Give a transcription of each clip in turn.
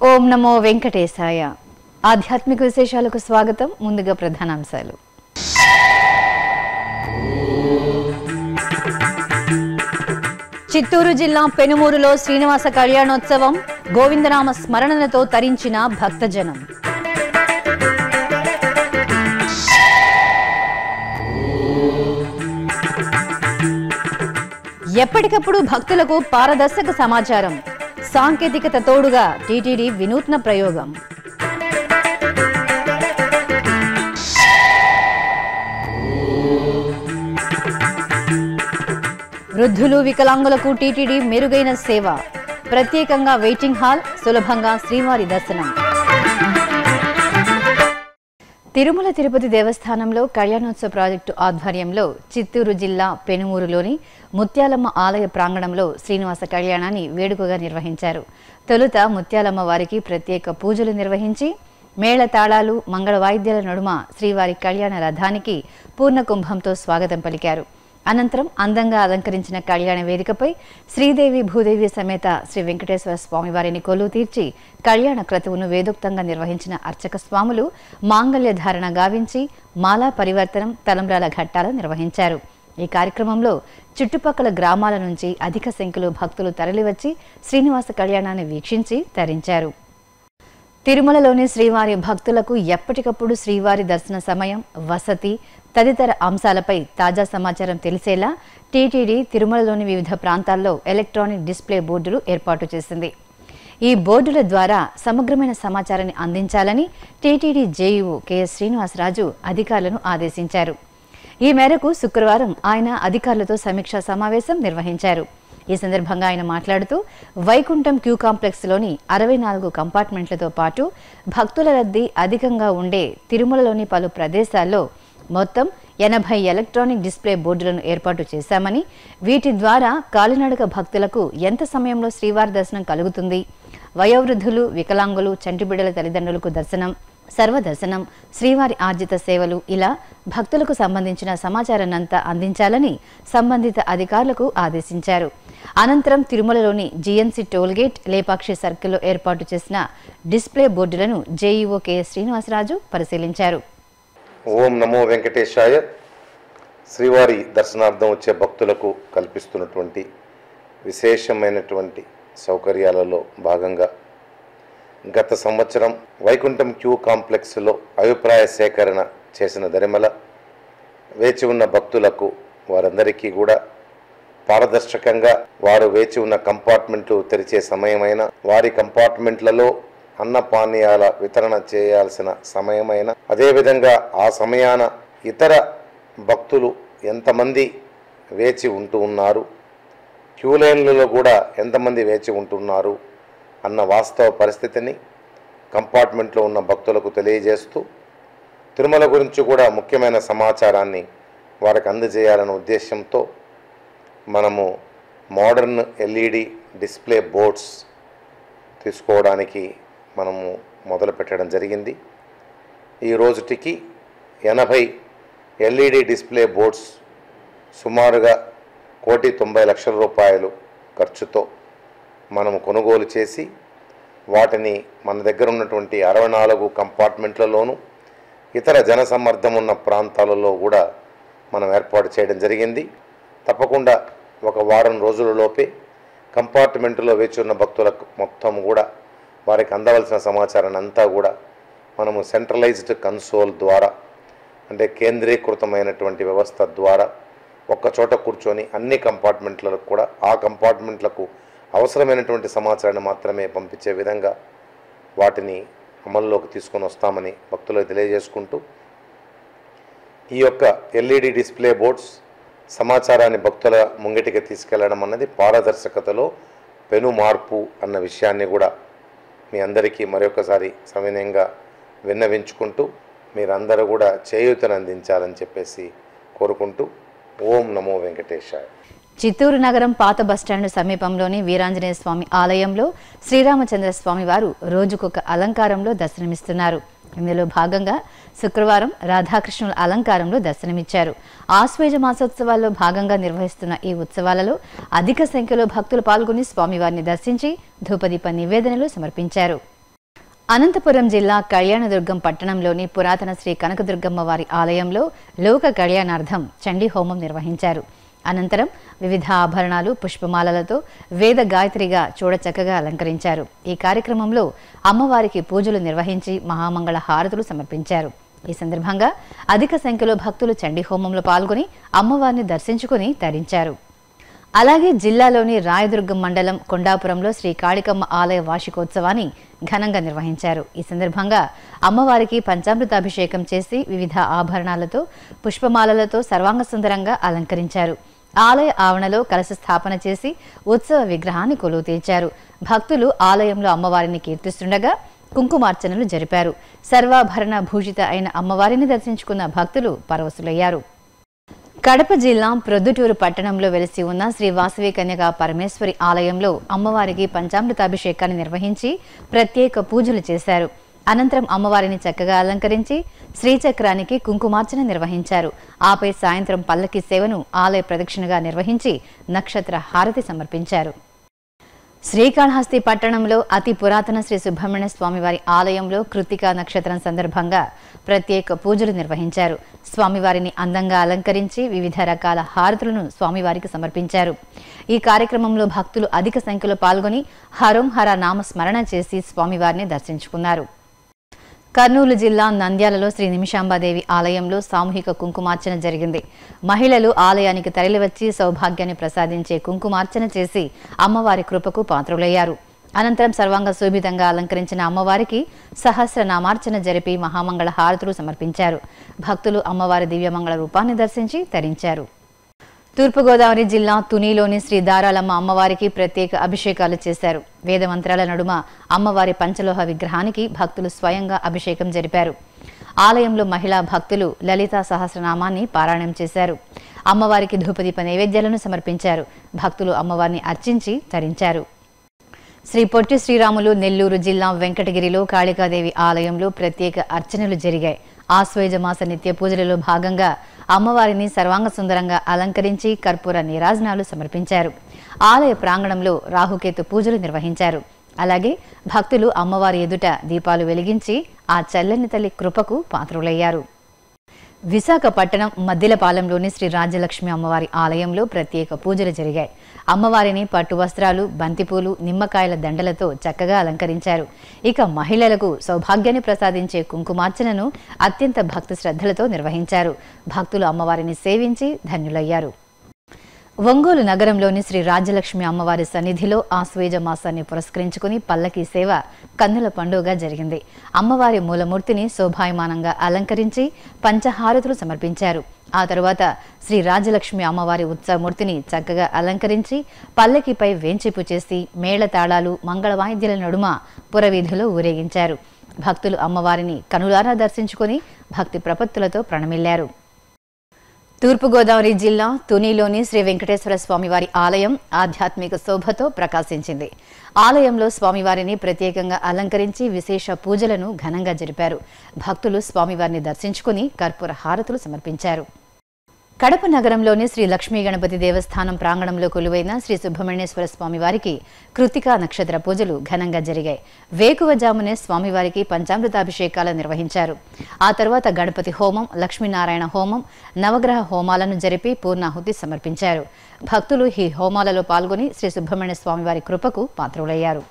ఓం నమో వెంకటేశాయ ఆధ్యాత్మిక విశేషాలకు స్వాగతం ముందుగా ప్రధానాంశాలు చిత్తూరు జిల్లా పెనుమూరులో శ్రీనివాస కళ్యాణోత్సవం గోవిందనామ స్మరణలతో తరించిన భక్తజనం ఎప్పటికప్పుడు భక్తులకు పారదర్శక సమాచారం సాంకేతికత తోడుగా టీటీడీ వినూత్న ప్రయోగం వృద్ధులు వికలాంగులకు టీటీడీ మెరుగైన సేవ ప్రత్యేకంగా వెయిటింగ్ హాల్ సులభంగా శ్రీవారి దర్శనం తిరుమల తిరుపతి దేవస్థానంలో కళ్యాణోత్సవ ప్రాజెక్టు ఆధ్వర్యంలో చిత్తూరు జిల్లా పెనుమూరులోని ముత్యాలమ్మ ఆలయ ప్రాంగణంలో శ్రీనివాస కళ్యాణాన్ని వేడుకగా నిర్వహించారు తొలుత ముత్యాలమ్మ వారికి ప్రత్యేక పూజలు నిర్వహించి మేళ తాళాలు మంగళ వాయిద్యాల నడుమ శ్రీవారి కళ్యాణ రథానికి పూర్ణ కుంభంతో స్వాగతం పలికారు అనంతరం అందంగా అలంకరించిన కళ్యాణ వేదికపై శ్రీదేవి భూదేవి సమేత శ్రీ వెంకటేశ్వర స్వామివారిని కొలువు తీర్చి కళ్యాణ క్రతువును వేదోక్తంగా నిర్వహించిన అర్చక స్వాములు మాంగళ్య ధారణ గావించి మాలా పరివర్తనం తలంబ్రాల ఘట్టాలు నిర్వహించారు ఈ కార్యక్రమంలో చుట్టుపక్కల గ్రామాల నుంచి అధిక సంఖ్యలో భక్తులు తరలివచ్చి శ్రీనివాస కళ్యాణాన్ని వీక్షించి తరించారు తిరుమలలోని శ్రీవారి భక్తులకు ఎప్పటికప్పుడు శ్రీవారి దర్శన సమయం వసతి తదితర అంశాలపై తాజా సమాచారం తెలిసేలా టీటీడీ తిరుమలలోని వివిధ ప్రాంతాల్లో ఎలక్ట్రానిక్ డిస్ప్లే బోర్డులు ఏర్పాటు చేసింది ఈ బోర్డుల ద్వారా సమగ్రమైన సమాచారాన్ని అందించాలని టీటీడీ జేఈఓ కెఎస్ శ్రీనివాసరాజు అధికారులను ఆదేశించారు ఈ మేరకు శుక్రవారం ఆయన అధికారులతో సమీక్షా సమావేశం నిర్వహించారు ఈ సందర్భంగా ఆయన మాట్లాడుతూ వైకుంఠం క్యూ కాంప్లెక్స్లోని అరవై నాలుగు కంపార్ట్మెంట్లతో పాటు భక్తుల రద్దీ అధికంగా ఉండే తిరుమలలోని పలు ప్రదేశాల్లో మొత్తం ఎనభై ఎలక్ట్రానిక్ డిస్ప్లే బోర్డులను ఏర్పాటు చేశామని వీటి ద్వారా కాలినడక భక్తులకు ఎంత సమయంలో శ్రీవారి దర్శనం కలుగుతుంది వయోవృద్ధులు వికలాంగులు చంటిబిడ్డల తల్లిదండ్రులకు దర్శనం సర్వదర్శనం శ్రీవారి ఆర్జిత సేవలు ఇలా భక్తులకు సంబంధించిన సమాచారాన్నంతా అందించాలని సంబంధిత అధికారులకు ఆదేశించారు అనంతరం తిరుమలలోని జీఎన్సీ టోల్గేట్ లేపాక్షి సర్కిల్లో ఏర్పాటు చేసిన డిస్ప్లే బోర్డులను జేఈఓ కెఎస్ శ్రీనివాసరాజు పరిశీలించారు ఓం నమో వెంకటేశాయ శ్రీవారి దర్శనార్థం వచ్చే భక్తులకు కల్పిస్తున్నటువంటి విశేషమైనటువంటి సౌకర్యాలలో భాగంగా గత సంవత్సరం వైకుంఠం క్యూ కాంప్లెక్స్లో అభిప్రాయ సేకరణ చేసిన దరిమల వేచి ఉన్న భక్తులకు వారందరికీ కూడా పారదర్శకంగా వారు వేచి ఉన్న కంపార్ట్మెంట్లు తెరిచే సమయమైన వారి కంపార్ట్మెంట్లలో అన్నపానీయాల వితరణ చేయాల్సిన సమయమైన అదేవిధంగా ఆ సమయాన ఇతర భక్తులు ఎంతమంది వేచి ఉంటూ ఉన్నారు క్యూ లైన్లలో కూడా ఎంతమంది వేచి ఉంటున్నారు అన్న వాస్తవ పరిస్థితిని కంపార్ట్మెంట్లో ఉన్న భక్తులకు తెలియజేస్తూ తిరుమల గురించి కూడా ముఖ్యమైన సమాచారాన్ని వారికి అందజేయాలనే ఉద్దేశంతో మనము మోడర్న్ ఎల్ఈడి డిస్ప్లే బోర్డ్స్ తీసుకోవడానికి మనము మొదలు పెట్టడం జరిగింది ఈ రోజుటికి ఎనభై ఎల్ఈడి డిస్ప్లే బోర్డ్స్ సుమారుగా కోటి తొంభై లక్షల రూపాయలు ఖర్చుతో మనము కొనుగోలు చేసి వాటిని మన దగ్గర ఉన్నటువంటి అరవై నాలుగు కంపార్ట్మెంట్లలోనూ ఇతర జనసమ్మర్దం ఉన్న ప్రాంతాలలో కూడా మనం ఏర్పాటు చేయడం జరిగింది తప్పకుండా ఒక వారం రోజులలోపే కంపార్ట్మెంట్లో వేచి ఉన్న భక్తులకు మొత్తం కూడా వారికి అందవలసిన సమాచారాన్ని అంతా కూడా మనము సెంట్రలైజ్డ్ కన్సోల్ ద్వారా అంటే కేంద్రీకృతమైనటువంటి వ్యవస్థ ద్వారా ఒక్క చోట కూర్చొని అన్ని కంపార్ట్మెంట్లకు కూడా ఆ కంపార్ట్మెంట్లకు అవసరమైనటువంటి సమాచారాన్ని మాత్రమే పంపించే విధంగా వాటిని అమల్లోకి తీసుకొని వస్తామని భక్తులకు తెలియజేసుకుంటూ ఈ యొక్క ఎల్ఈడి డిస్ప్లే బోర్డ్స్ సమాచారాన్ని భక్తుల ముంగిటికి తీసుకెళ్లడం అన్నది పారదర్శకతలో పెను మార్పు అన్న విషయాన్ని కూడా మీ అందరికీ మరొకసారి సవినయంగా విన్నవించుకుంటూ మీరందరూ కూడా చేయూతను అందించాలని చెప్పేసి కోరుకుంటూ ఓం నమో వెంకటేశాయ చిత్తూరు నగరం పాత బస్టాండ్ సమీపంలోని వీరాంజనేయ స్వామి ఆలయంలో శ్రీరామచంద్ర స్వామి వారు రోజుకొక అలంకారంలో దర్శనమిస్తున్నారు ఇందులో భాగంగా శుక్రవారం రాధాకృష్ణుల అలంకారంలో దర్శనమిచ్చారు ఆశ్వేజ మాసోత్సవాల్లో భాగంగా నిర్వహిస్తున్న ఈ ఉత్సవాలలో అధిక సంఖ్యలో భక్తులు పాల్గొని స్వామివారిని దర్శించి ధూపదీప నివేదనలు సమర్పించారు అనంతపురం జిల్లా కళ్యాణదుర్గం పట్టణంలోని పురాతన శ్రీ కనకదుర్గమ్మ వారి ఆలయంలో లోక కళ్యాణార్థం చండీ హోమం నిర్వహించారు అనంతరం వివిధ ఆభరణాలు పుష్పమాలలతో వేద గాయత్రిగా చూడచక్కగా అలంకరించారు ఈ కార్యక్రమంలో అమ్మవారికి పూజలు నిర్వహించి మహామంగళ హారతులు సమర్పించారు ఈ సందర్భంగా అధిక సంఖ్యలో భక్తులు చండీ హోమంలో పాల్గొని అమ్మవారిని దర్శించుకుని తరించారు అలాగే జిల్లాలోని రాయదుర్గం మండలం కొండాపురంలో శ్రీ కాళికమ్మ ఆలయ వార్షికోత్సవాన్ని ఘనంగా నిర్వహించారు ఈ సందర్భంగా అమ్మవారికి పంచామృతాభిషేకం చేసి వివిధ ఆభరణాలతో పుష్పమాలలతో సర్వాంగ సుందరంగా అలంకరించారు ఆలయ ఆవరణలో కలశ స్థాపన చేసి ఉత్సవ విగ్రహాన్ని కొలువు తీర్చారు భక్తులు ఆలయంలో అమ్మవారిని కీర్తిస్తుండగా కుంకుమార్చనలు జరిపారు సర్వాభరణ భూషిత అయిన అమ్మవారిని దర్శించుకున్న భక్తులు పరవశులయ్యారు కడప జిల్లా ప్రొద్దుటూరు పట్టణంలో వెలిసి ఉన్న శ్రీ వాసవి కన్యగా పరమేశ్వరి ఆలయంలో అమ్మవారికి పంచామృతాభిషేకాన్ని నిర్వహించి ప్రత్యేక పూజలు చేశారు అనంతరం అమ్మవారిని చక్కగా అలంకరించి శ్రీచక్రానికి కుంకుమార్చన నిర్వహించారు ఆపై సాయంత్రం పల్లకి సేవను ఆలయ ప్రదక్షిణగా నిర్వహించి నక్షత్ర హారతి సమర్పించారు శ్రీకాళహస్తి పట్టణంలో అతి పురాతన శ్రీ సుబ్రహ్మణ్య స్వామివారి ఆలయంలో కృతికా నక్షత్రం సందర్భంగా ప్రత్యేక పూజలు నిర్వహించారు స్వామివారిని అందంగా అలంకరించి వివిధ రకాల హారతులను స్వామివారికి సమర్పించారు ఈ కార్యక్రమంలో భక్తులు అధిక సంఖ్యలో పాల్గొని హరోం హర నామ స్మరణ చేసి స్వామివారిని దర్శించుకున్నారు కర్నూలు జిల్లా నంద్యాలలో శ్రీ నిమిషాంబాదేవి ఆలయంలో సామూహిక కుంకుమార్చన జరిగింది మహిళలు ఆలయానికి తరలివచ్చి సౌభాగ్యాన్ని ప్రసాదించే కుంకుమార్చన చేసి అమ్మవారి కృపకు పాత్రులయ్యారు అనంతరం సర్వాంగ శోభితంగా అలంకరించిన అమ్మవారికి సహస్రనామార్చన జరిపి మహామంగళ హారతులు సమర్పించారు భక్తులు అమ్మవారి దివ్యమంగళ రూపాన్ని దర్శించి తరించారు తూర్పుగోదావరి జిల్లా తునిలోని శ్రీ దారాలమ్మ అమ్మవారికి ప్రత్యేక అభిషేకాలు చేశారు వేదమంత్రాల నడుమ అమ్మవారి పంచలోహ విగ్రహానికి భక్తులు స్వయంగా అభిషేకం జరిపారు ఆలయంలో మహిళా భక్తులు లలితా సహస్రనామాన్ని పారాయణం చేశారు అమ్మవారికి ధూపదీప నైవేద్యాలను సమర్పించారు భక్తులు అమ్మవారిని అర్చించి తరించారు శ్రీ పొట్టి శ్రీరాములు నెల్లూరు జిల్లా వెంకటగిరిలో కాళికాదేవి ఆలయంలో ప్రత్యేక అర్చనలు జరిగాయి ఆశ్వయుజ మాస నిత్య పూజలలో భాగంగా అమ్మవారిని సర్వాంగ సుందరంగా అలంకరించి కర్పూర నీరాజనాలు సమర్పించారు ఆలయ ప్రాంగణంలో రాహుకేతు పూజలు నిర్వహించారు అలాగే భక్తులు అమ్మవారి ఎదుట దీపాలు వెలిగించి ఆ చల్లని తల్లి కృపకు పాత్రులయ్యారు విశాఖపట్నం మద్దిలపాలెంలోని శ్రీ రాజ్యలక్ష్మి అమ్మవారి ఆలయంలో ప్రత్యేక పూజలు జరిగాయి అమ్మవారిని పట్టు వస్త్రాలు బంతిపూలు నిమ్మకాయల దండలతో చక్కగా అలంకరించారు ఇక మహిళలకు సౌభాగ్యాన్ని ప్రసాదించే కుంకుమార్చనను అత్యంత భక్తి శ్రద్ధలతో నిర్వహించారు భక్తులు అమ్మవారిని సేవించి ధన్యులయ్యారు ఒంగోలు నగరంలోని శ్రీ రాజ్యలక్ష్మి అమ్మవారి సన్నిధిలో ఆశ్వేజ మాసాన్ని పురస్కరించుకుని పల్లకి సేవ కన్నుల పండుగగా జరిగింది అమ్మవారి మూలమూర్తిని శోభాయమానంగా అలంకరించి పంచహారతులు సమర్పించారు ఆ తరువాత శ్రీ రాజలక్ష్మి అమ్మవారి ఉత్సవమూర్తిని చక్కగా అలంకరించి పల్లకిపై వేంచిపు చేసి మేళతాళాలు మంగళ వాయిద్యాల నడుమ పురవీధిలో ఊరేగించారు భక్తులు అమ్మవారిని కనులారా దర్శించుకొని భక్తి ప్రపత్తులతో ప్రణమిల్లారు తూర్పుగోదావరి జిల్లా తునిలోని శ్రీ వెంకటేశ్వర స్వామివారి ఆలయం ఆధ్యాత్మిక శోభతో ప్రకాశించింది ఆలయంలో స్వామివారిని ప్రత్యేకంగా అలంకరించి విశేష పూజలను ఘనంగా జరిపారు భక్తులు స్వామివారిని దర్శించుకుని కర్పూర హారతులు సమర్పించారు కడప నగరంలోని శ్రీ లక్ష్మీ గణపతి దేవస్థానం ప్రాంగణంలో కొలువైన శ్రీ సుబ్రహ్మణ్యేశ్వర స్వామివారికి కృతికా నక్షత్ర పూజలు ఘనంగా జరిగాయి వేకువజామునే స్వామివారికి పంచామృతాభిషేకాలు నిర్వహించారు ఆ తర్వాత గణపతి హోమం లక్ష్మీనారాయణ హోమం నవగ్రహ హోమాలను జరిపి పూర్ణాహుతి సమర్పించారు భక్తులు ఈ హోమాలలో పాల్గొని శ్రీ సుబ్రహ్మణ్య స్వామివారి కృపకు పాత్రులయ్యారు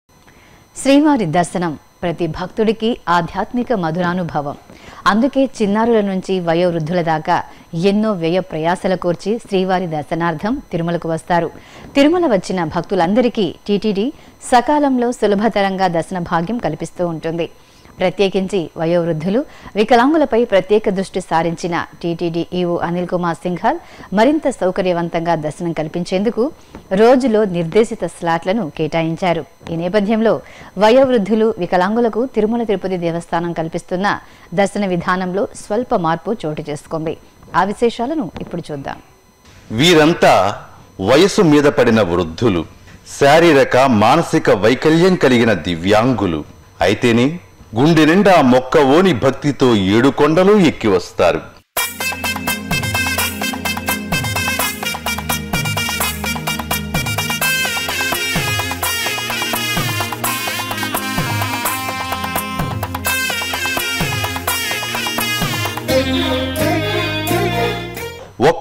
శ్రీవారి దర్శనం ప్రతి భక్తుడికి ఆధ్యాత్మిక మధురానుభవం అందుకే చిన్నారుల నుంచి వయోవృద్ధుల దాకా ఎన్నో వ్యయ ప్రయాసల కోర్చి శ్రీవారి దర్శనార్థం తిరుమలకు వస్తారు తిరుమల వచ్చిన భక్తులందరికీ టీటీడీ సకాలంలో సులభతరంగా దర్శన భాగ్యం కల్పిస్తూ ఉంటుంది ప్రత్యేకించి వయోవృద్ధులు వికలాంగులపై ప్రత్యేక దృష్టి సారించిన టీటీడీ ఈవో అనిల్ కుమార్ సింఘాల్ మరింత సౌకర్యవంతంగా దర్శనం కల్పించేందుకు రోజులో నిర్దేశిత స్లాట్లను కేటాయించారు ఈ నేపథ్యంలో వయోవృద్ధులు వికలాంగులకు తిరుమల తిరుపతి దేవస్థానం కల్పిస్తున్న దర్శన విధానంలో స్వల్ప మార్పు చోటు చేసుకుంది ఆ విశేషాలను ఇప్పుడు చూద్దాం వీరంతా వయసు మీద పడిన వృద్ధులు శారీరక మానసిక వైకల్యం కలిగిన దివ్యాంగులు అయితేనే గుండె నిండా మొక్క ఓని భక్తితో ఏడు కొండలు ఎక్కి వస్తారు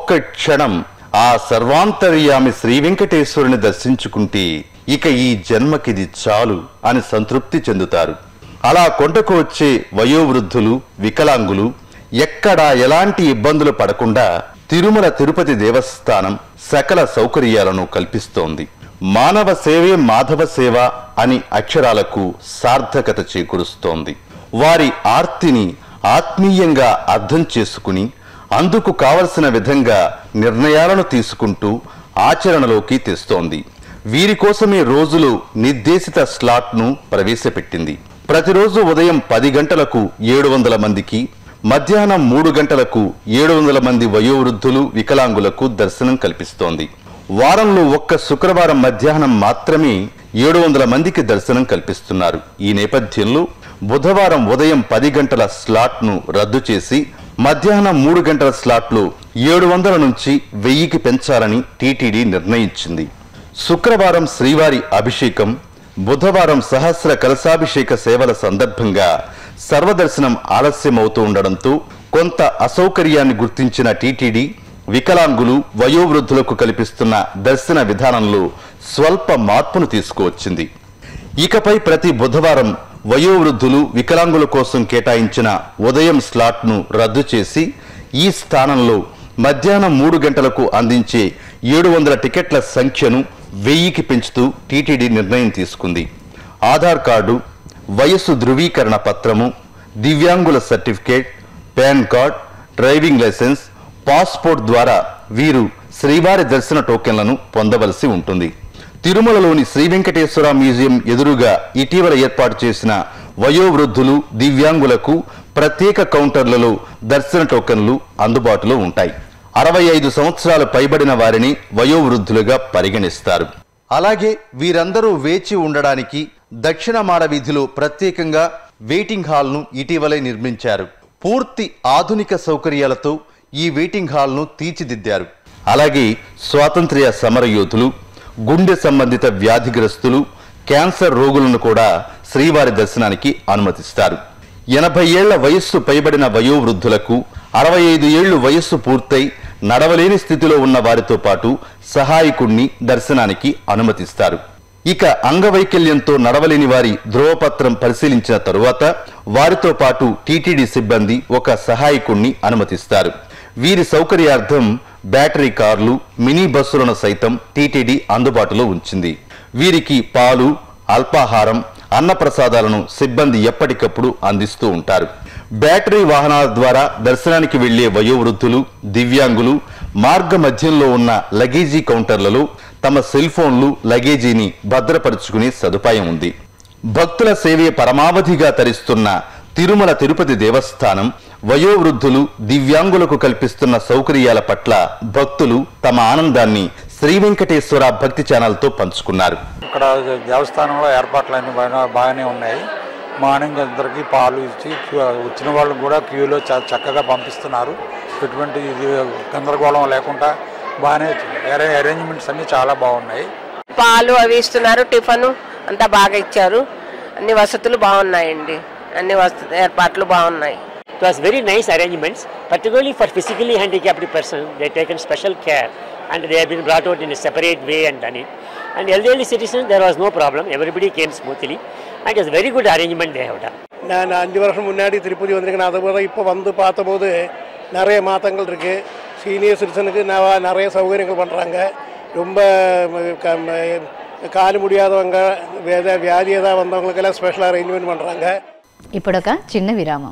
ఒక్క క్షణం ఆ సర్వాంతర్యామి శ్రీ వెంకటేశ్వరుని దర్శించుకుంటే ఇక ఈ జన్మకిది చాలు అని సంతృప్తి చెందుతారు అలా కొండకు వచ్చే వయోవృద్ధులు వికలాంగులు ఎక్కడా ఎలాంటి ఇబ్బందులు పడకుండా తిరుమల తిరుపతి దేవస్థానం సకల సౌకర్యాలను కల్పిస్తోంది మానవ సేవే మాధవ సేవ అని అక్షరాలకు సార్థకత చేకూరుస్తోంది వారి ఆర్తిని ఆత్మీయంగా అర్థం చేసుకుని అందుకు కావలసిన విధంగా నిర్ణయాలను తీసుకుంటూ ఆచరణలోకి తెస్తోంది వీరి కోసమే రోజులు నిర్దేశిత స్లాట్ను ప్రవేశపెట్టింది ప్రతిరోజు ఉదయం పది గంటలకు ఏడు వందల మందికి మధ్యాహ్నం మూడు గంటలకు ఏడు వందల మంది వయోవృద్ధులు వికలాంగులకు దర్శనం కల్పిస్తోంది వారంలో ఒక్క శుక్రవారం మధ్యాహ్నం మాత్రమే ఏడు వందల మందికి దర్శనం కల్పిస్తున్నారు ఈ నేపథ్యంలో బుధవారం ఉదయం పది గంటల స్లాట్ను రద్దు చేసి మధ్యాహ్నం మూడు గంటల స్లాట్లు ఏడు వందల నుంచి వెయ్యికి పెంచాలని టీటీడీ నిర్ణయించింది శుక్రవారం శ్రీవారి అభిషేకం బుధవారం సహస్ర కలశాభిషేక సేవల సందర్భంగా సర్వదర్శనం ఆలస్యమవుతూ ఉండడంతో కొంత అసౌకర్యాన్ని గుర్తించిన టీటీడీ వికలాంగులు వయోవృద్ధులకు కల్పిస్తున్న దర్శన విధానంలో స్వల్ప మార్పును తీసుకువచ్చింది ఇకపై ప్రతి బుధవారం వయోవృద్ధులు వికలాంగుల కోసం కేటాయించిన ఉదయం స్లాట్ను రద్దు చేసి ఈ స్థానంలో మధ్యాహ్నం మూడు గంటలకు అందించే ఏడు వందల టికెట్ల సంఖ్యను వెయ్యికి పెంచుతూ టీటీడీ నిర్ణయం తీసుకుంది ఆధార్ కార్డు వయస్సు ధృవీకరణ పత్రము దివ్యాంగుల certificate PAN card driving licence passport ద్వారా వీరు శ్రీవారి దర్శన టోకెన్లను పొందవలసి ఉంటుంది తిరుమలలోని శ్రీ వెంకటేశ్వర మ్యూజియం ఎదురుగా ఇటీవల ఏర్పాటు చేసిన వయోవృద్ధులు దివ్యాంగులకు ప్రత్యేక కౌంటర్లలో దర్శన టోకెన్లు అందుబాటులో ఉంటాయి అరవై ఐదు సంవత్సరాలు పైబడిన వారిని వయోవృద్ధులుగా పరిగణిస్తారు అలాగే వీరందరూ వేచి ఉండడానికి దక్షిణ మాడ వీధిలో ప్రత్యేకంగా వెయిటింగ్ హాల్ను ఇటీవలే నిర్మించారు పూర్తి ఆధునిక సౌకర్యాలతో ఈ వెయిటింగ్ హాల్ను తీర్చిదిద్దారు అలాగే స్వాతంత్ర్య సమరయోధులు గుండె సంబంధిత వ్యాధిగ్రస్తులు క్యాన్సర్ రోగులను కూడా శ్రీవారి దర్శనానికి అనుమతిస్తారు ఎనభై ఏళ్ల వయస్సు పైబడిన వయోవృద్ధులకు అరవై ఐదు ఏళ్లు వయస్సు పూర్తయి నడవలేని స్థితిలో ఉన్న వారితో పాటు సహాయకుణ్ణి దర్శనానికి అనుమతిస్తారు ఇక అంగవైకల్యంతో నడవలేని వారి ధ్రువపత్రం పరిశీలించిన తరువాత వారితో పాటు టీటీడీ సిబ్బంది ఒక సహాయకుణ్ణి అనుమతిస్తారు వీరి సౌకర్యార్థం బ్యాటరీ కార్లు మినీ బస్సులను సైతం టీటీడీ అందుబాటులో ఉంచింది వీరికి పాలు అల్పాహారం అన్నప్రసాదాలను సిబ్బంది ఎప్పటికప్పుడు అందిస్తూ ఉంటారు బ్యాటరీ వాహనాల ద్వారా దర్శనానికి వెళ్లే వయోవృద్ధులు దివ్యాంగులు మార్గ మధ్యంలో ఉన్న లగేజీ కౌంటర్లలో తమ సెల్ ఫోన్లు లగేజీని భద్రపరుచుకునే సదుపాయం ఉంది భక్తుల సేవే పరమావధిగా తరిస్తున్న తిరుమల తిరుపతి దేవస్థానం వయోవృద్ధులు దివ్యాంగులకు కల్పిస్తున్న సౌకర్యాల పట్ల భక్తులు తమ ఆనందాన్ని శ్రీ వెంకటేశ్వర భక్తి ఛానల్తో పంచుకున్నారు ఇక్కడ దేవస్థానంలో ఏర్పాట్లు అన్ని బాగా బాగానే ఉన్నాయి మార్నింగ్ అందరికీ పాలు ఇచ్చి క్యూ- వచ్చిన వాళ్ళకి కూడా క్యూలో చ- చక్కగా పంపిస్తున్నారు ఎటువంటి ఇది గందరగోళం లేకుండా బాగానే అరే అరేంజ్మెంట్స్ అన్నీ చాలా బాగున్నాయి పాలు అవి ఇస్తున్నారు టిఫను అంతా బాగా ఇచ్చారు అన్ని వసతులు బాగున్నాయండి అన్ని వసతి ఏర్పాట్లు బాగున్నాయి It was very nice arrangements, particularly for physically handicapped person. They taken special care and they have been brought out in a separate way and done it. And elderly citizens, there was no problem. Everybody came smoothly, and it was very good arrangement they have done. நான் அஞ்சு வருஷம் முன்னாடி திருப்பதி வந்திருக்கேன் அதை போல இப்போ வந்து பார்த்தபோது நிறைய மாற்றங்கள் இருக்குது சீனியர் சிட்டிசனுக்கு ந- நிறைய சௌகரியங்கள் பண்ணுறாங்க ரொம்ப ம- க- ம- காலு முடியாதவங்க வேத வியாதி ஏதாவது வந்தவங்களுக்கெல்லாம் ஸ்பெஷல் அரேஞ்ச்மெண்ட் பண்ணுறாங்க ఇప్పుడొక చిన్న విరామం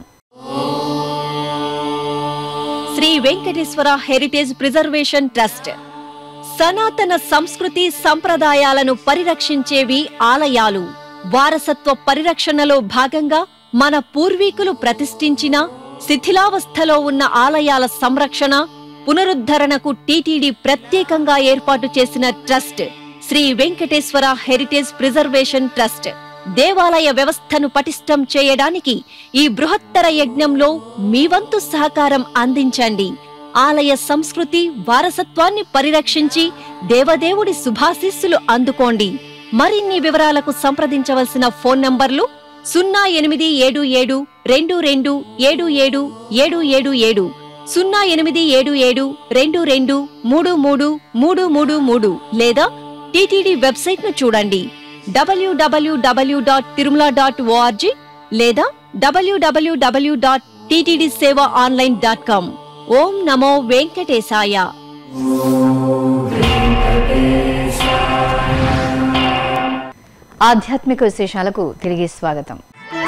Sri Venkateswara heritage preservation trust సనాతన సంస్కృతి సంప్రదాయాలను పరిరక్షించేవి ఆలయాలు వారసత్వ పరిరక్షణలో భాగంగా మన పూర్వీకులు ప్రతిష్ఠించిన శిథిలావస్థలో ఉన్న ఆలయాల సంరక్షణ పునరుద్ధరణకు టీటీడీ ప్రత్యేకంగా ఏర్పాటు చేసిన trust Shri Venkateswara heritage preservation trust దేవాలయ వ్యవస్థను పటిష్టం చేయడానికి ఈ బృహత్తర యజ్ఞంలో మీ వంతు సహకారం అందించండి ఆలయ సంస్కృతి వారసత్వాన్ని పరిరక్షించి దేవదేవుడి శుభాశీస్సులు అందుకోండి మరిన్ని వివరాలకు సంప్రదించవలసిన ఫోన్ నంబర్లు సున్నా ఎనిమిది ఏడు ఏడు రెండు రెండు ఏడు ఏడు ఏడు ఏడు ఏడు సున్నా ఎనిమిది ఏడు ఏడు రెండు రెండు మూడు మూడు మూడు మూడు మూడు లేదా టీటీడీ వెబ్సైట్ ను చూడండి WWW dot Tirumala dot ORG లేదా WWW dot TTD Seva online dot com ఓం నమో వెంకటేశాయ ఆధ్యాత్మిక విశేషాలకు తిరిగి స్వాగతం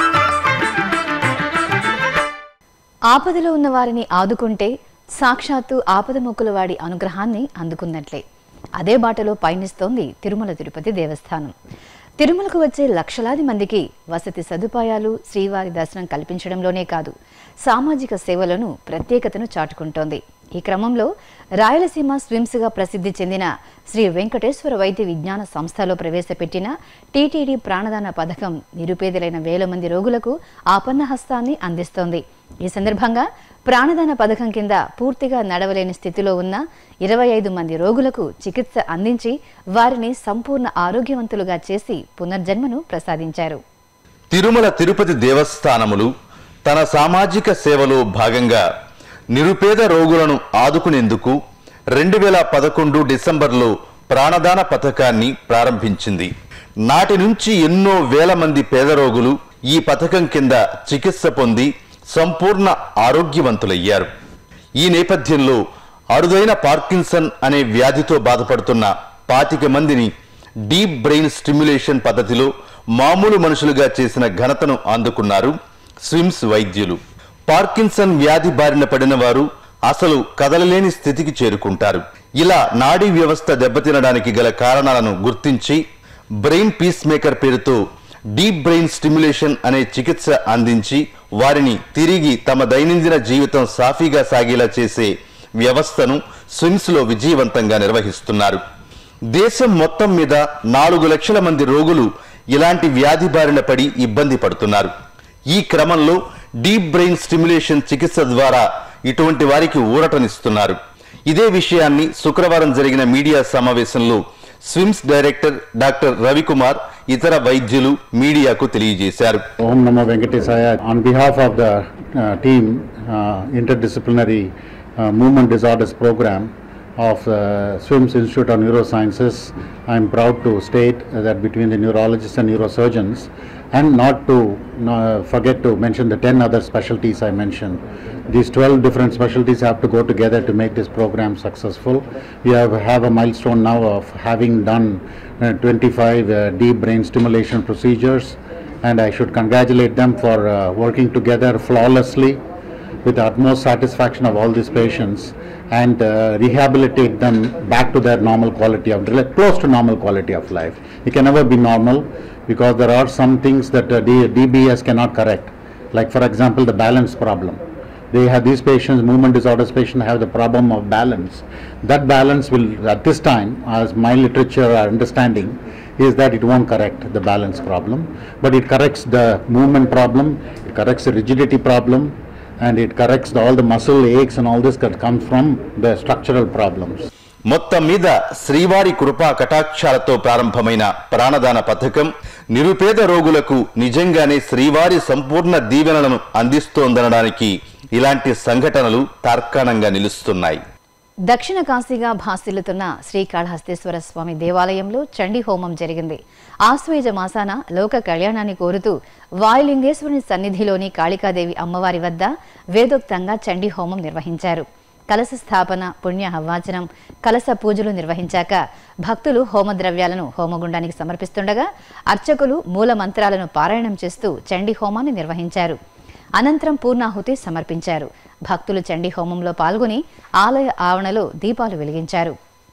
ఆపదలో ఉన్న వారిని ఆదుకుంటే సాక్షాత్తు ఆపద మొక్కుల వాడి అనుగ్రహాన్ని అందుకున్నట్లే అదే బాటలో పయనిస్తోంది తిరుమల తిరుపతి దేవస్థానం తిరుమలకు వచ్చే లక్షలాది మందికి వసతి సదుపాయాలు శ్రీవారి దర్శనం కల్పించడంలోనే కాదు సామాజిక సేవలను ప్రత్యేకతను చాటుకుంటోంది ఈ క్రమంలో రాయలసీమ స్విమ్స్గా ప్రసిద్ధి చెందిన శ్రీ వెంకటేశ్వర వైద్య విజ్ఞాన సంస్థలో ప్రవేశపెట్టిన టీటీడీ ప్రాణదాన పథకం నిరుపేదలైన వేల మంది రోగులకు ఆపన్న హస్తాన్ని అందిస్తోంది ఈ సందర్భంగా ప్రాణదాన పథకం కింద పూర్తిగా నడవలేని స్థితిలో ఉన్న ఇరవై ఐదు మంది రోగులకు చికిత్స అందించి వారిని సంపూర్ణ ఆరోగ్యవంతులుగా చేసి పునర్జన్మను ప్రసాదించారు తిరుమల తిరుపతి దేవస్థానములు తన సామాజిక సేవలో భాగంగా నిరుపేద రోగులను ఆదుకునేందుకు రెండు వేల పదకొండు డిసెంబర్లో ప్రాణదాన పథకాన్ని ప్రారంభించింది నాటి నుంచి ఎన్నో వేల మంది పేద రోగులు ఈ పథకం కింద చికిత్స పొంది సంపూర్ణ ఆరోగ్యవంతులయ్యారు ఈ నేపథ్యంలో అరుదైన పార్కిన్సన్ అనే వ్యాధితో బాధపడుతున్న పాతిక మందిని డీప్ బ్రెయిన్ స్టిమ్యులేషన్ పద్ధతిలో మామూలు మనుషులుగా చేసిన ఘనతను అందుకున్నారు స్విమ్స్ వైద్యులు పార్కిన్సన్ వ్యాధి బారిన పడిన వారు అసలు కదలలేని స్థితికి చేరుకుంటారు ఇలా నాడీ వ్యవస్థ దెబ్బతినడానికి గల కారణాలను గుర్తించి బ్రెయిన్ పీస్ మేకర్ పేరుతో డీప్ బ్రెయిన్ స్టిమ్యులేషన్ అనే చికిత్స అందించి వారిని తిరిగి తమ దైనందిన జీవితం సాఫీగా సాగేలా చేసే వ్యవస్థను స్విమ్స్లో విజయవంతంగా నిర్వహిస్తున్నారు దేశం మొత్తం మీద నాలుగు లక్షల మంది రోగులు ఇలాంటి వ్యాధి బారిన పడి ఇబ్బంది పడుతున్నారు ఈ క్రమంలో డీప్ బ్రెయిన్ స్టిమ్యులేషన్ చికిత్స ద్వారా ఇటువంటి వారికి ఊరటనిస్తున్నారు ఇదే విషయాన్ని శుక్రవారం జరిగిన మీడియా సమావేశంలో స్విమ్స్ డైరెక్టర్ డాక్టర్ రవికుమార్ ఇతర వైద్యులు మీడియాకు తెలియజేశారు Om Namo Venkatesaya. On behalf of the uh, team, uh, interdisciplinary uh, movement disorders program of uh, SWIMS Institute of Neurosciences, I am proud to state that between the neurologists and neurosurgeons, and not to uh, forget to mention the 10 other specialties I mentioned. These 12 different specialties have to go together to make this program successful. We have, have a milestone now of having done uh, 25 uh, deep brain stimulation procedures and I should congratulate them for uh, working together flawlessly with the utmost satisfaction of all these patients and uh, rehabilitate them back to their normal quality of close to normal quality of life. It can never be normal because there are some things that uh, D- DBS cannot correct, like for example the balance problem. They have these patients, movement disorders patients have the problem of balance. That balance will, at this time, as my literature understanding, is that it won't correct the balance problem, but it corrects the movement problem, it corrects the rigidity problem, and it corrects the, all the muscle aches and all this that comes from the structural problems. మొత్తం మీద శ్రీవారి కృపా కటాక్షాలతో ప్రారంభమైన ప్రాణదాన పథకం నిరుపేద రోగులకు నిజంగానే శ్రీవారి సంపూర్ణ దీవెనలను అందిస్తోందనడానికి ఇలాంటి సంఘటనలు తార్కాణంగా నిలుస్తున్నాయి దక్షిణ కాశీగా భాసిల్లుతున్న శ్రీకాళహస్తేశ్వర స్వామి దేవాలయంలో చండీ హోమం జరిగింది ఆశ్వేజ మాసాన లోక కళ్యాణాన్ని కోరుతూ వాయులింగేశ్వరుని సన్నిధిలోని కాళికాదేవి అమ్మవారి వద్ద వేదోక్తంగా చండీ హోమం నిర్వహించారు కలశ స్థాపన పుణ్య హవ్వాచనం కలశ పూజలు నిర్వహించాక భక్తులు హోమద్రవ్యాలను హోమగుండానికి సమర్పిస్తుండగా అర్చకులు మూల మంత్రాలను పారాయణం చేస్తూ చండీ హోమాన్ని నిర్వహించారు అనంతరం పూర్ణాహుతి సమర్పించారు భక్తులు చండీ హోమంలో పాల్గొని ఆలయ ఆవరణలో దీపాలు వెలిగించారు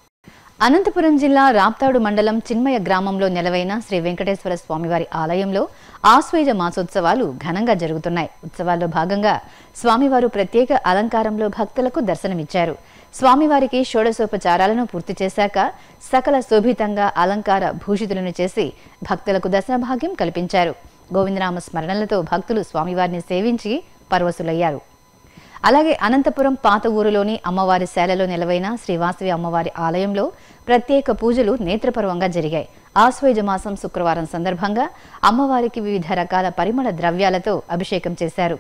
అనంతపురం జిల్లా రాప్తాడు మండలం చిన్మయ గ్రామంలో నెలవైన శ్రీ వెంకటేశ్వర స్వామివారి ఆలయంలో ఆశ్వేజ మాసోత్సవాలు ఘనంగా జరుగుతున్నాయి ఉత్సవాల్లో భాగంగా స్వామివారు ప్రత్యేక అలంకారంలో భక్తులకు దర్శనమిచ్చారు స్వామివారికి షోడశోపచారాలను పూర్తి చేశాక సకల శోభితంగా అలంకార భూషితులను చేసి భక్తులకు దర్శన భాగ్యం కల్పించారు గోవిందనామ స్మరణలతో భక్తులు స్వామివారిని సేవించి పరవశులయ్యారు అలాగే అనంతపురం పాత ఊరులోని అమ్మవారి శాలలో నిలవైన శ్రీవాసవి అమ్మవారి ఆలయంలో ప్రత్యేక పూజలు నేత్రపర్వంగా జరిగాయి ఆశ్వేజ మాసం శుక్రవారం సందర్భంగా అమ్మవారికి వివిధ రకాల పరిమళ ద్రవ్యాలతో అభిషేకం చేశారు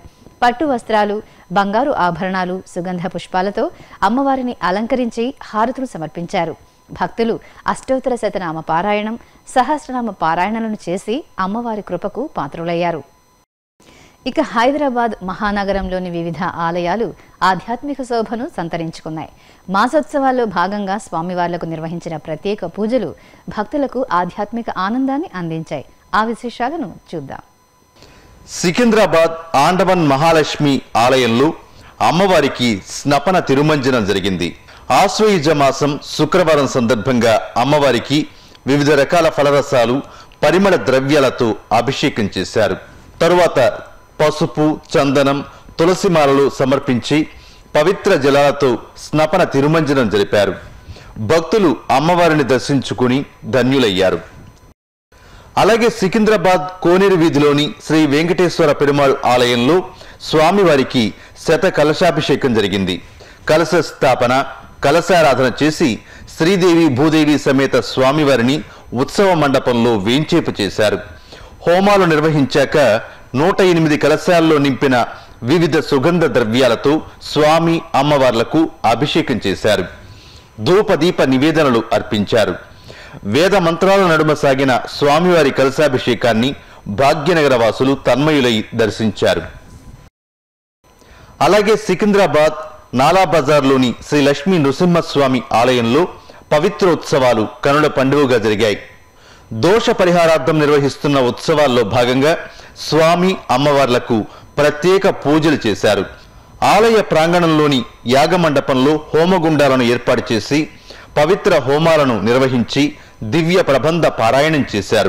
పట్టు వస్త్రాలు బంగారు ఆభరణాలు సుగంధ పుష్పాలతో అమ్మవారిని అలంకరించి హారతులు సమర్పించారు భక్తులు అష్టోత్తర శతనామ పారాయణం సహస్రనామ పారాయణలను చేసి అమ్మవారి కృపకు పాత్రులయ్యారు ఇక హైదరాబాద్ మహానగరంలోని వివిధ ఆలయాలు ఆధ్యాత్మిక శోభను సంతరించుకున్నాయి మాసోత్సవాల్లో భాగంగా స్వామివార్లకు నిర్వహించిన ప్రత్యేక పూజలు భక్తులకు ఆధ్యాత్మిక ఆనందాన్ని అందించాయి ఆ విశేషాలను చూద్దాం సికింద్రాబాద్ ఆండవన్ మహాలక్ష్మి ఆలయంలో అమ్మవారికి స్నపన తిరుమంజనం జరిగింది ఆశ్వయుజ మాసం శుక్రవారం సందర్భంగా అమ్మవారికి వివిధ రకాల ఫలరసాలు పరిమళ ద్రవ్యాలతో అభిషేకం చేశారు తరువాత పసుపు చందనం తులసిమాలలు సమర్పించి పవిత్ర జలాలతో స్నపన తిరుమంజనం జరిపారు భక్తులు అమ్మవారిని దర్శించుకుని ధన్యులయ్యారు అలాగే సికింద్రాబాద్ కోనేరు వీధిలోని శ్రీ వెంకటేశ్వర పెరుమాళ్ ఆలయంలో స్వామివారికి శత కలశాభిషేకం జరిగింది కలశ స్థాపన కలశారాధన చేసి శ్రీదేవి భూదేవి సమేత స్వామివారిని ఉత్సవ మండపంలో వేంచేపు చేశారు హోమాలు నిర్వహించాక నూట ఎనిమిది కలశాల్లో నింపిన వివిధ సుగంధ ద్రవ్యాలతో స్వామి అమ్మవార్లకు అభిషేకం చేశారు ధూపదీప నివేదనలు అర్పించారు వేద మంత్రాల నడుమ సాగిన స్వామివారి కలశాభిషేకాన్ని భాగ్యనగర వాసులు తన్మయులై దర్శించారు అలాగే సికింద్రాబాద్ నాలా బజార్లోని శ్రీ లక్ష్మీ నృసింహస్వామి ఆలయంలో పవిత్రోత్సవాలు కనుల పండుగగా జరిగాయి దోష పరిహారార్థం నిర్వహిస్తున్న ఉత్సవాల్లో భాగంగా స్వామి అమ్మవార్లకు ప్రత్యేక పూజలు చేశారు ఆలయ ప్రాంగణంలోని యాగమండపంలో హోమగుండాలను ఏర్పాటు చేసి పవిత్ర హోమాలను నిర్వహించి దివ్య ప్రబంధ పారాయణం చేశారు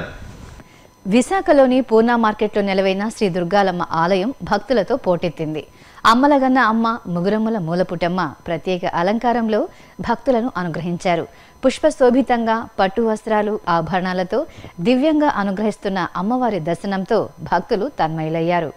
విశాఖలోని పూర్ణ మార్కెట్లో నెలవైన శ్రీ దుర్గాలమ్మ ఆలయం భక్తులతో పోటెత్తింది అమ్మలగన్న అమ్మ ముగురమ్మల మూలపుటమ్మ ప్రత్యేక అలంకారంలో భక్తులను అనుగ్రహించారు పుష్పశోభితంగా పట్టు వస్త్రాలు ఆభరణాలతో దివ్యంగా అనుగ్రహిస్తున్న అమ్మవారి దర్శనంతో భక్తులు తన్మయులయ్యారు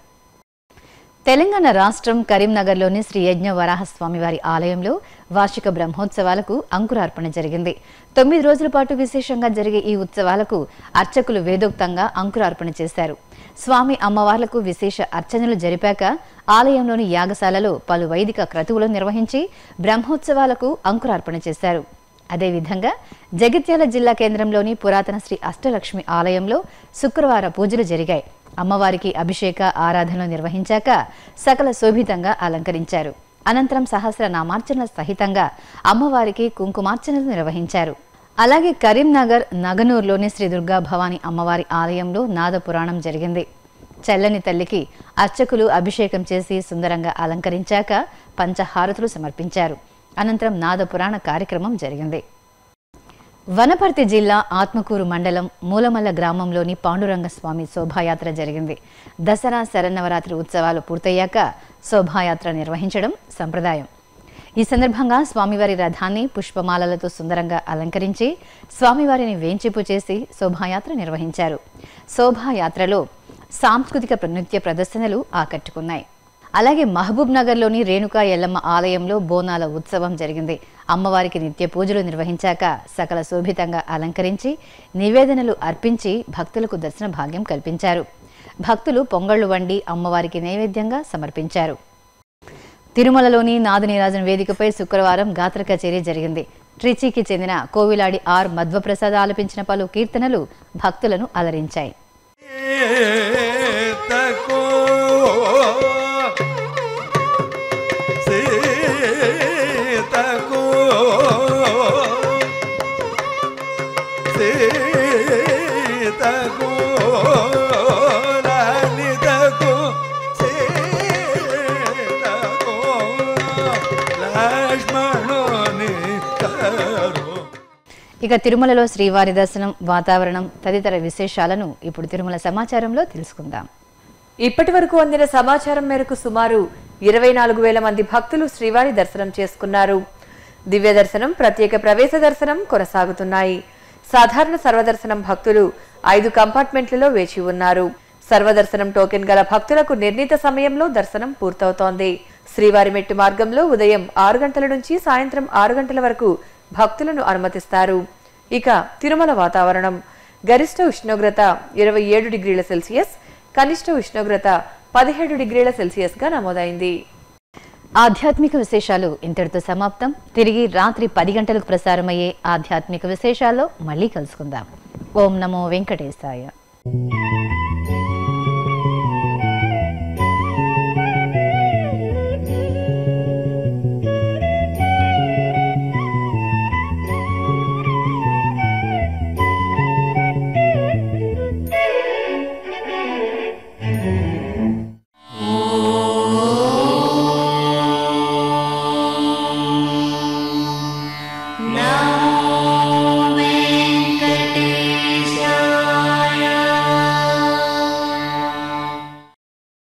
తెలంగాణ రాష్ట్రం కరీంనగర్లోని శ్రీ యజ్ఞ వరాహస్వామివారి ఆలయంలో వార్షిక బ్రహ్మోత్సవాలకు అంకురార్పణ జరిగింది తొమ్మిది రోజుల పాటు విశేషంగా జరిగే ఈ ఉత్సవాలకు అర్చకులు వేదోక్తంగా అంకురార్పణ చేశారు స్వామి అమ్మవార్లకు విశేష అర్చనలు జరిపాక ఆలయంలోని యాగశాలలో పలు వైదిక క్రతువులను నిర్వహించి బ్రహ్మోత్సవాలకు అంకురార్పణ చేశారు అదేవిధంగా జగిత్యాల జిల్లా కేంద్రంలోని పురాతన శ్రీ అష్టలక్ష్మి ఆలయంలో శుక్రవార పూజలు జరిగాయి అమ్మవారికి అభిషేక ఆరాధనలు నిర్వహించాక సకల శోభితంగా అలంకరించారు అనంతరం సహస్ర నామార్చనల సహితంగా అమ్మవారికి కుంకుమార్చనలు నిర్వహించారు అలాగే కరీంనగర్ నగనూరులోని శ్రీ దుర్గా భవాని అమ్మవారి ఆలయంలో నాద పురాణం జరిగింది చల్లని తల్లికి అర్చకులు అభిషేకం చేసి సుందరంగా అలంకరించాక పంచహారతులు సమర్పించారు అనంతరం నాద పురాణ కార్యక్రమం జరిగింది వనపర్తి జిల్లా ఆత్మకూరు మండలం మూలమల్ల గ్రామంలోని పాండురంగ స్వామి శోభాయాత్ర జరిగింది దసరా శరన్నవరాత్రి ఉత్సవాలు పూర్తయ్యాక శోభాయాత్ర నిర్వహించడం సంప్రదాయం ఈ సందర్భంగా స్వామివారి రథాన్ని పుష్పమాలలతో సుందరంగా అలంకరించి స్వామివారిని వేంచిపు చేసి శోభాయాత్ర నిర్వహించారు శోభాయాత్రలో సాంస్కృతిక నృత్య ప్రదర్శనలు ఆకట్టుకున్నాయి అలాగే మహబూబ్ నగర్లోని రేణుకా ఎల్లమ్మ ఆలయంలో బోనాల ఉత్సవం జరిగింది అమ్మవారికి నిత్య పూజలు నిర్వహించాక సకల శోభితంగా అలంకరించి నివేదనలు అర్పించి భక్తులకు దర్శన భాగ్యం కల్పించారు భక్తులు పొంగళ్లు వండి అమ్మవారికి నైవేద్యంగా సమర్పించారు తిరుమలలోని నాదనీరాజన్ వేదికపై శుక్రవారం గాత్ర కచేరీ జరిగింది ట్రిచీకి చెందిన కోవిలాడి ఆర్ మధ్వప్రసాద్ ఆలపించిన పలు కీర్తనలు భక్తులను అలరించాయి సీతకు సీతకు సీతకు లలితకు సీతకు లక్ష్మణుని కరు ఇక తిరుమలలో శ్రీవారి దర్శనం వాతావరణం తదితర విశేషాలను ఇప్పుడు తిరుమల సమాచారంలో తెలుసుకుందాం ఇప్పటి వరకు అందిన సమాచారం మేరకు సుమారు ఇరవై నాలుగు వేల మంది భక్తులు శ్రీవారి దర్శనం చేసుకున్నారు దివ్య దర్శనం ప్రత్యేక ప్రవేశ దర్శనం కొనసాగుతున్నాయి సాధారణ సర్వదర్శనం భక్తులు ఐదు కంపార్ట్మెంట్లలో వేచి ఉన్నారు సర్వదర్శనం టోకెన్ గల భక్తులకు నిర్ణీత సమయంలో దర్శనం పూర్తవుతోంది శ్రీవారి మెట్టు మార్గంలో ఉదయం ఆరు గంటల నుంచి సాయంత్రం ఆరు గంటల వరకు భక్తులను అనుమతిస్తారు ఇక తిరుమల వాతావరణం గరిష్ట ఉష్ణోగ్రత ఇరవై ఏడు డిగ్రీల సెల్సియస్ కనిష్ట ఉష్ణోగ్రత పదిహేడు డిగ్రీల సెల్సియస్గా నమోదైంది ఆధ్యాత్మిక విశేషాలు ఇంతటితో సమాప్తం తిరిగి రాత్రి పది గంటలకు ప్రసారమయ్యే ఆధ్యాత్మిక విశేషాల్లో మళ్ళీ కలుసుకుందాం ఓం నమో వెంకటేశాయ